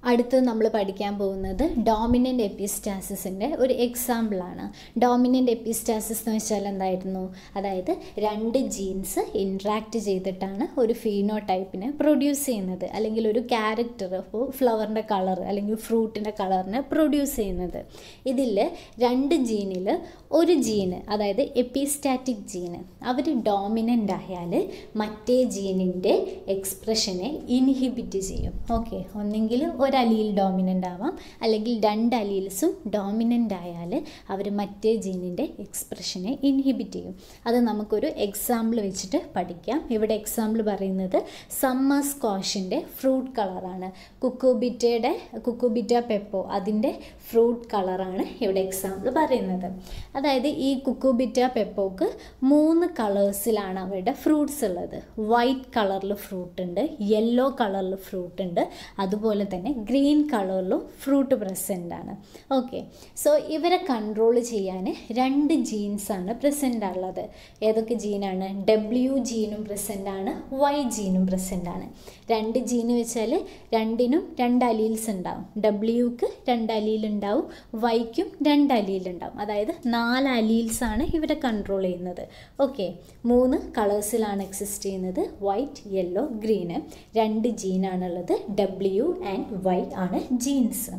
അടുത്തത് നമ്മൾ പഠിക്കാൻ പോകുന്നത് ഡോമിനൻ്റ് എപ്പിസ്റ്റാസിസിൻ്റെ ഒരു എക്സാമ്പിളാണ് ഡോമിനൻ്റ് എപ്പിസ്റ്റാസിസ് എന്ന് വെച്ചാൽ എന്തായിരുന്നു അതായത് രണ്ട് ജീൻസ് ഇൻട്രാക്ട് ചെയ്തിട്ടാണ് ഒരു ഫീനോ ടൈപ്പിനെ പ്രൊഡ്യൂസ് ചെയ്യുന്നത് അല്ലെങ്കിൽ ഒരു ക്യാരക്ടർ ഇപ്പോൾ ഫ്ലവറിൻ്റെ കളർ അല്ലെങ്കിൽ ഫ്രൂട്ടിൻ്റെ കളറിനെ പ്രൊഡ്യൂസ് ചെയ്യുന്നത് ഇതിൽ രണ്ട് ജീനിൽ ഒരു ജീന് അതായത് എപ്പിസ്റ്റാറ്റിക് ജീന് അവർ ഡോമിനൻ്റ് ആയാൽ മറ്റേ ജീനിൻ്റെ എക്സ്പ്രഷനെ ഇൻഹിബിറ്റ് ചെയ്യും ഓക്കെ ഒന്നെങ്കിൽ ഒരു അലീൽ ഡോമിനൻ്റ് ആവാം അല്ലെങ്കിൽ രണ്ട് അലീൽസും ഡോമിനൻ്റ് ആയാൽ അവർ മറ്റേ ജീനിൻ്റെ എക്സ്പ്രഷനെ ഇൻഹിബിറ്റ് ചെയ്യും അത് നമുക്കൊരു എക്സാമ്പിൾ വെച്ചിട്ട് പഠിക്കാം ഇവിടെ എക്സാമ്പിൾ പറയുന്നത് സമ്മർ സ്ക്വാഷിൻ്റെ ഫ്രൂട്ട് കളറാണ് കുക്കുബിറ്റയുടെ കുക്കുബിറ്റ പെപ്പോ അതിൻ്റെ ഫ്രൂട്ട് കളറാണ് ഇവിടെ എക്സാമ്പിൾ പറയുന്നത് അതായത് ഈ കുക്കുബിറ്റ പെപ്പോക്ക് മൂന്ന് കളേഴ്സിലാണ് അവരുടെ ഫ്രൂട്ട്സ് ഉള്ളത് വൈറ്റ് കളറിൽ ഫ്രൂട്ട് ഉണ്ട് യെല്ലോ കളറിൽ ഫ്രൂട്ട് ഉണ്ട് അതുപോലെ തന്നെ ഗ്രീൻ കളറിലും ഫ്രൂട്ട് പ്രസൻ്റ് ആണ് ഓക്കെ സോ ഇവരെ കൺട്രോൾ ചെയ്യാൻ രണ്ട് ജീൻസാണ് പ്രസൻ്റ് ഉള്ളത് ഏതൊക്കെ ജീനാണ് ഡബ്ല്യു ജീനും പ്രസൻ്റ് ആണ് വൈ ജീനും പ്രസൻ്റ് ആണ് രണ്ട് ജീന് വെച്ചാൽ രണ്ടിനും രണ്ട് അലീൽസ് ഉണ്ടാവും ഡബ്ല്യുക്ക് രണ്ട് അലീൽ ഉണ്ടാവും വൈക്കും രണ്ട് അലീൽ ഉണ്ടാവും അതായത് നാല് അലീൽസ് ആണ് ഇവരെ കൺട്രോൾ ചെയ്യുന്നത് ഓക്കെ മൂന്ന് കളേഴ്സിലാണ് എക്സിസ്റ്റ് ചെയ്യുന്നത് വൈറ്റ് യെല്ലോ ഗ്രീന് രണ്ട് ജീനാണുള്ളത് ഡബ്ല്യു ആൻഡ് വൈ ആണ് ജീൻസ്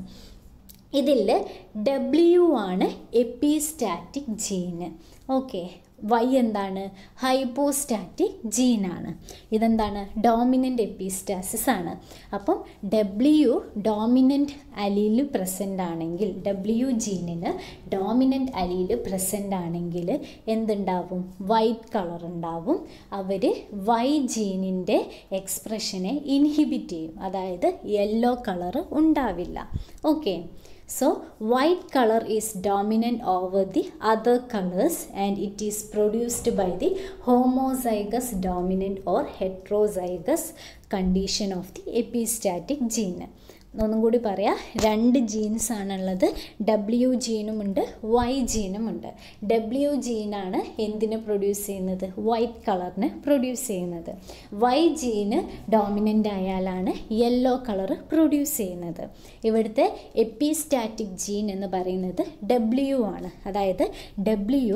ഇതിൽ ഡബ്ല്യു ആണ് എപ്പിസ്റ്റാറ്റിക് ജീന് ഓക്കെ വൈ എന്താണ് ഹൈപ്പോസ്റ്റാറ്റിക് ജീനാണ് ഇതെന്താണ് ഡോമിനൻ്റ് എപ്പിസ്റ്റാസിസ് ആണ് അപ്പം ഡബ്ല്യു ഡോമിനൻ്റ് അലീൽ പ്രസൻ്റ് ആണെങ്കിൽ ഡബ്ല്യു ജീനിന് ഡോമിനൻ്റ് അലീൽ പ്രസൻ്റ് ആണെങ്കിൽ എന്തുണ്ടാവും വൈറ്റ് കളർ ഉണ്ടാവും അവർ വൈ ജീനിൻ്റെ എക്സ്പ്രഷനെ ഇൻഹിബിറ്റ് ചെയ്യും അതായത് യെല്ലോ കളർ ഉണ്ടാവില്ല okay So white color is dominant over the other colors and it is produced by the homozygous dominant or heterozygous condition of the epistatic gene. ഒന്നും കൂടി പറയാം രണ്ട് jeans ആണുള്ളത് W ജീനും ഉണ്ട് Y ജീനും ഉണ്ട് ഡബ്ല്യു ജീനാണ് എന്തിനെ produce ചെയ്യുന്നത് വൈറ്റ് കളറിന് പ്രൊഡ്യൂസ് ചെയ്യുന്നത് വൈ ജീന് ഡോമിനൻ്റ് ആയാലാണ് യെല്ലോ കളർ പ്രൊഡ്യൂസ് ചെയ്യുന്നത് ഇവിടുത്തെ എപ്പിസ്റ്റാറ്റിക് ജീൻ എന്ന് പറയുന്നത് ഡബ്ല്യു ആണ് അതായത് ഡബ്ല്യു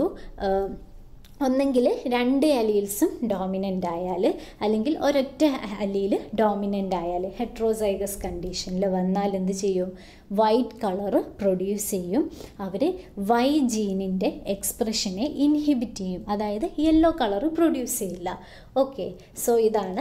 ഒന്നെങ്കിൽ രണ്ട് അലീൽസും ഡോമിനൻ്റ് ആയാൽ അല്ലെങ്കിൽ ഒരൊറ്റ അലീൽ ഡോമിനൻ്റ് ആയാൽ ഹെട്രോസൈഗസ് കണ്ടീഷനിൽ വന്നാൽ എന്ത് ചെയ്യും വൈറ്റ് കളറ് പ്രൊഡ്യൂസ് ചെയ്യും അവർ വൈ ജീനിൻ്റെ എക്സ്പ്രഷനെ ഇൻഹിബിറ്റ് ചെയ്യും അതായത് യെല്ലോ കളറ് പ്രൊഡ്യൂസ് ചെയ്യില്ല ഓക്കെ സോ ഇതാണ്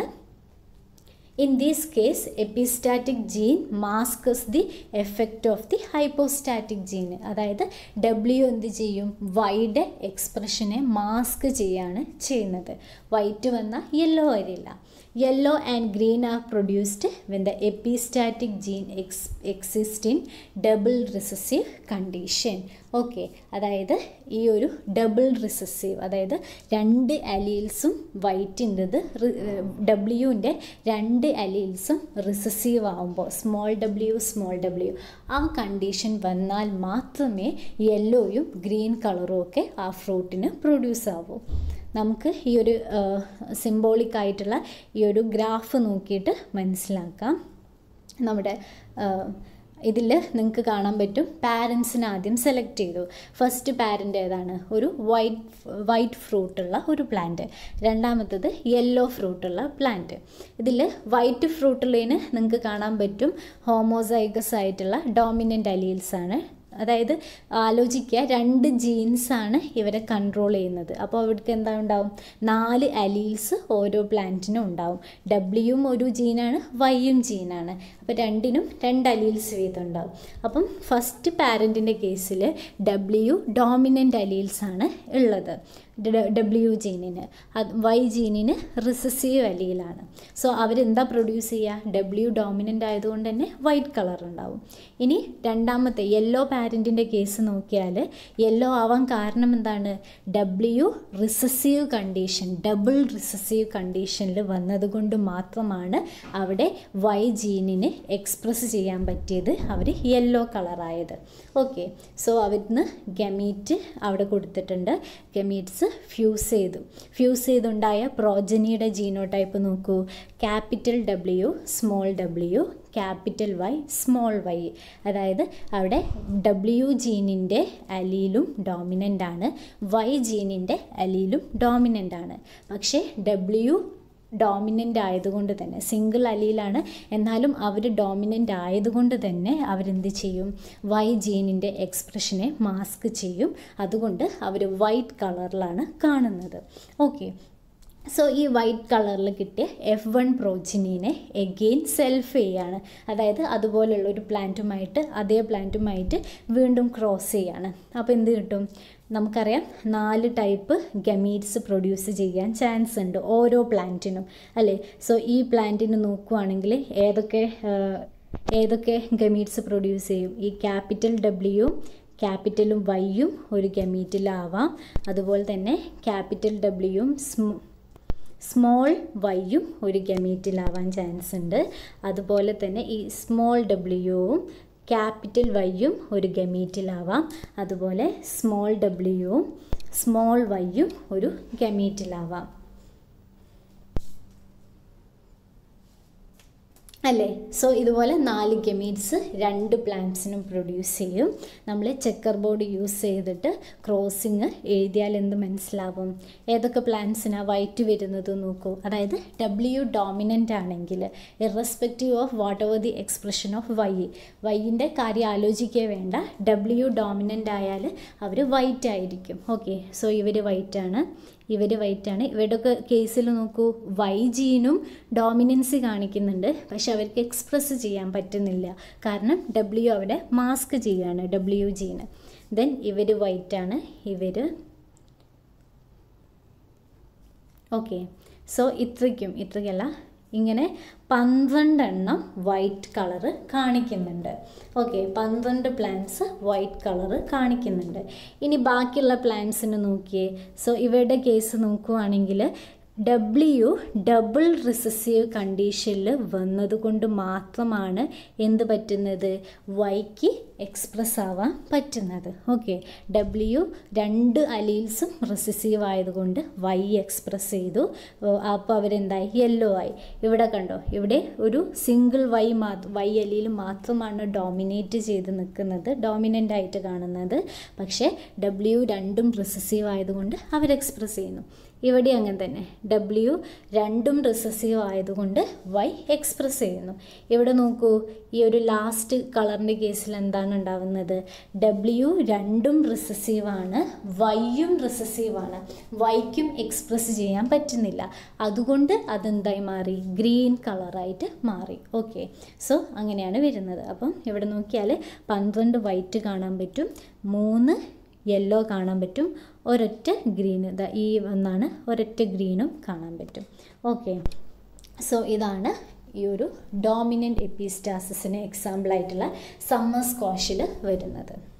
in this case epistatic gene masks the effect of the hypostatic gene അതായത് ഡബ്ല്യു എന്ത് ചെയ്യും വൈഡ് എക്സ്പ്രഷനെ മാസ്ക് ചെയ്യാണ് ചെയ്യുന്നത് വൈറ്റ് വന്നാൽ യെല്ലോ വരില്ല yellow and green are produced when the epistatic gene ex exist in double recessive condition okay അതായത് ഈ ഒരു ഡബിൾ റിസസീവ് അതായത് രണ്ട് അലീൽസും വൈറ്റിൻ്റെത് ഡബ്ല്യുവിൻ്റെ രണ്ട് അലീൽസും റിസസീവ് ആകുമ്പോൾ സ്മോൾ ഡബ്ല്യു സ്മോൾ ഡബ്ല്യു ആ കണ്ടീഷൻ വന്നാൽ മാത്രമേ യെല്ലോയും ഗ്രീൻ കളറും ഒക്കെ ആ ഫ്രൂട്ടിന് പ്രൊഡ്യൂസ് ആവൂ നമുക്ക് ഈ ഒരു സിംബോളിക് ആയിട്ടുള്ള ഈ ഒരു ഗ്രാഫ് നോക്കിയിട്ട് മനസ്സിലാക്കാം നമ്മുടെ ഇതിൽ നിങ്ങൾക്ക് കാണാൻ പറ്റും പാരൻസിനെ ആദ്യം സെലക്ട് ചെയ്തു ഫസ്റ്റ് പാരൻ്റ് ഏതാണ് ഒരു വൈറ്റ് വൈറ്റ് ഫ്രൂട്ടുള്ള ഒരു പ്ലാന്റ് രണ്ടാമത്തത് യെല്ലോ ഫ്രൂട്ടുള്ള പ്ലാന്റ് ഇതിൽ വൈറ്റ് ഫ്രൂട്ടുള്ളതിന് നിങ്ങൾക്ക് കാണാൻ പറ്റും ഹോമോസൈഗസ് ആയിട്ടുള്ള ഡോമിനൻ്റ് അലീൽസ് ആണ് അതായത് ആലോചിക്കുക രണ്ട് ജീൻസാണ് ഇവരെ കൺട്രോൾ ചെയ്യുന്നത് അപ്പോൾ അവർക്ക് എന്താ ഉണ്ടാവും നാല് അലീൽസ് ഓരോ പ്ലാന്റിനും ഉണ്ടാവും ഡബ്ല്യുവും ഒരു ജീനാണ് വൈയും ജീനാണ് അപ്പോൾ രണ്ടിനും രണ്ട് അലീൽസ് വീതം ഉണ്ടാവും അപ്പം ഫസ്റ്റ് പാരൻറ്റിൻ്റെ കേസിൽ ഡബ്ല്യു ഡോമിനൻ്റ് അലീൽസ് ആണ് ഉള്ളത് ഡബ്ല്യു ജീനിന് അത് വൈ ജീനിന് റിസസീവ് അലീലാണ് സോ അവരെന്താ പ്രൊഡ്യൂസ് ചെയ്യുക ഡബ്ല്യു ഡോമിനൻ്റ് ആയതുകൊണ്ട് തന്നെ വൈറ്റ് കളർ ഉണ്ടാവും ഇനി രണ്ടാമത്തെ യെല്ലോ പാരൻറ്റിൻ്റെ കേസ് നോക്കിയാൽ യെല്ലോ ആവാൻ കാരണം എന്താണ് W recessive condition double recessive കണ്ടീഷനിൽ വന്നതുകൊണ്ട് മാത്രമാണ് അവിടെ വൈ ജീനിന് എക്സ്പ്രസ് ചെയ്യാൻ പറ്റിയത് അവർ യെല്ലോ കളറായത് ഓക്കെ സോ അവിടുന്ന് ഗമീറ്റ് അവിടെ കൊടുത്തിട്ടുണ്ട് ഗമീറ്റ്സ് ഗമീറ്റ്സ് ഫ്യൂസ് ചെയ്തു ഫ്യൂസ് ചെയ്തുണ്ടായ പ്രോജനിയുടെ ജീനോ ടൈപ്പ് നോക്കൂ capital W small W capital Y small Y അതായത് അവിടെ ഡബ്ല്യു ജീനിൻ്റെ അലീലും ഡോമിനൻ്റ് ആണ് വൈ ജീനിൻ്റെ അലീലും ഡോമിനൻ്റ് ആണ് പക്ഷേ ഡബ്ല്യു ഡോമിനൻ്റ് ആയതുകൊണ്ട് തന്നെ സിംഗിൾ അലിയിലാണ് എന്നാലും അവർ ഡോമിനൻ്റ് ആയതുകൊണ്ട് തന്നെ അവരെന്ത് ചെയ്യും വൈ ജീനിൻ്റെ എക്സ്പ്രഷനെ മാസ്ക് ചെയ്യും അതുകൊണ്ട് അവർ വൈറ്റ് കളറിലാണ് കാണുന്നത് ഓക്കെ സോ ഈ വൈറ്റ് കളറിൽ കിട്ടിയ എഫ് വൺ പ്രോജിനീനെ എഗെയിൻ സെൽഫ് ചെയ്യാണ് അതായത് അതുപോലുള്ള ഒരു പ്ലാന്റുമായിട്ട് അതേ പ്ലാന്റുമായിട്ട് വീണ്ടും ക്രോസ് ചെയ്യാണ് അപ്പോൾ എന്ത് കിട്ടും നമുക്കറിയാം നാല് ടൈപ്പ് ഗമീറ്റ്സ് പ്രൊഡ്യൂസ് ചെയ്യാൻ ചാൻസ് ഉണ്ട് ഓരോ പ്ലാന്റിനും അല്ലേ സോ ഈ പ്ലാന്റിന് നോക്കുവാണെങ്കിൽ ഏതൊക്കെ ഏതൊക്കെ ഗമീറ്റ്സ് പ്രൊഡ്യൂസ് ചെയ്യും ഈ ക്യാപിറ്റൽ ഡബ്ല്യു ക്യാപിറ്റലും വൈയും ഒരു ഗമീറ്റിലാവാം അതുപോലെ തന്നെ ക്യാപിറ്റൽ ഡബ്ല്യുവും സ്മോൾ വൈയും ഒരു ഗമീറ്റിലാവാൻ ചാൻസ് ഉണ്ട് അതുപോലെ തന്നെ ഈ സ്മോൾ ഡബ്ല്യുവും ക്യാപിറ്റൽ വൈയും ഒരു ഗമീറ്റിലാവാം അതുപോലെ സ്മോൾ ഡബ്ല്യുവും സ്മോൾ വൈയും ഒരു ഗമീറ്റിലാവാം അല്ലേ സോ ഇതുപോലെ നാല് ഗമീറ്റ്സ് രണ്ട് പ്ലാന്റ്സിനും പ്രൊഡ്യൂസ് ചെയ്യും നമ്മൾ ചെക്കർ ബോർഡ് യൂസ് ചെയ്തിട്ട് ക്രോസിങ് എഴുതിയാൽ എന്ത് മനസ്സിലാവും ഏതൊക്കെ പ്ലാന്റ്സിനാണ് വൈറ്റ് വരുന്നത് നോക്കൂ അതായത് ഡബ്ല്യു ഡോമിനൻ്റ് ആണെങ്കിൽ irrespective of what over the expression of Y വൈൻ്റെ കാര്യം ആലോചിക്കുക വേണ്ട ഡബ്ല്യു ഡോമിനൻ്റ് ആയാൽ അവർ വൈറ്റ് ആയിരിക്കും ഓക്കെ സോ ഇവർ വൈറ്റ് ആണ് ഇവർ വൈറ്റ് ആണ് ഇവരുടെയൊക്കെ കേസിൽ നോക്കൂ വൈ ജീനും ഡോമിനൻസി കാണിക്കുന്നുണ്ട് പക്ഷെ അവർക്ക് എക്സ്പ്രസ് ചെയ്യാൻ പറ്റുന്നില്ല കാരണം ഡബ്ല്യു അവിടെ മാസ്ക് ചെയ്യാണ് ഡബ്ല്യു ജീന് ദെൻ ഇവർ വൈറ്റ് ആണ് ഇവർ ഓക്കെ സോ ഇത്രയ്ക്കും ഇത്രയ്ക്കല്ല ഇങ്ങനെ പന്ത്രണ്ടെണ്ണം വൈറ്റ് കളറ് കാണിക്കുന്നുണ്ട് ഓക്കെ പന്ത്രണ്ട് പ്ലാന്റ്സ് വൈറ്റ് കളറ് കാണിക്കുന്നുണ്ട് ഇനി ബാക്കിയുള്ള പ്ലാന്റ്സിന് നോക്കിയേ സോ ഇവരുടെ കേസ് നോക്കുവാണെങ്കിൽ ഡബ്ല്യു ഡബിൾ റിസസീവ് കണ്ടീഷനിൽ വന്നതുകൊണ്ട് മാത്രമാണ് എന്ത് പറ്റുന്നത് വൈക്ക് എക്സ്പ്രസ് ആവാൻ പറ്റുന്നത് ഓക്കെ ഡബ്ല്യു രണ്ട് അലീൽസും റിസസീവ് ആയതുകൊണ്ട് വൈ എക്സ്പ്രസ് ചെയ്തു അപ്പോൾ അവരെന്തായി യെല്ലോ ആയി ഇവിടെ കണ്ടോ ഇവിടെ ഒരു സിംഗിൾ വൈ മാത്രം വൈ അലീൽ മാത്രമാണ് ഡോമിനേറ്റ് ചെയ്ത് നിൽക്കുന്നത് ഡോമിനൻ്റ് ആയിട്ട് കാണുന്നത് പക്ഷേ ഡബ്ല്യു രണ്ടും റിസസീവ് ആയതുകൊണ്ട് അവർ എക്സ്പ്രസ് ചെയ്യുന്നു ഇവിടെ അങ്ങനെ തന്നെ ഡബ്ല്യു രണ്ടും റിസസീവ് ആയതുകൊണ്ട് വൈ എക്സ്പ്രസ് ചെയ്യുന്നു ഇവിടെ നോക്കൂ ഈ ഒരു ലാസ്റ്റ് കളറിൻ്റെ കേസിൽ എന്താണ് ഉണ്ടാവുന്നത് ഡബ്ല്യു രണ്ടും റിസസീവ് ആണ് വൈയും റിസസീവ് ആണ് വൈക്കും എക്സ്പ്രസ് ചെയ്യാൻ പറ്റുന്നില്ല അതുകൊണ്ട് അതെന്തായി മാറി ഗ്രീൻ കളറായിട്ട് മാറി ഓക്കെ സോ അങ്ങനെയാണ് വരുന്നത് അപ്പം ഇവിടെ നോക്കിയാൽ പന്ത്രണ്ട് വൈറ്റ് കാണാൻ പറ്റും മൂന്ന് യെല്ലോ കാണാൻ പറ്റും ഒരൊറ്റ ഗ്രീൻ ഇതാ ഈ ഒന്നാണ് ഒരൊറ്റ ഗ്രീനും കാണാൻ പറ്റും ഓക്കെ സോ ഇതാണ് ഈ ഒരു ഡോമിനൻ്റ് എപ്പിസ്റ്റാസിന് എക്സാമ്പിളായിട്ടുള്ള സമ്മർ സ്ക്വാഷിൽ വരുന്നത്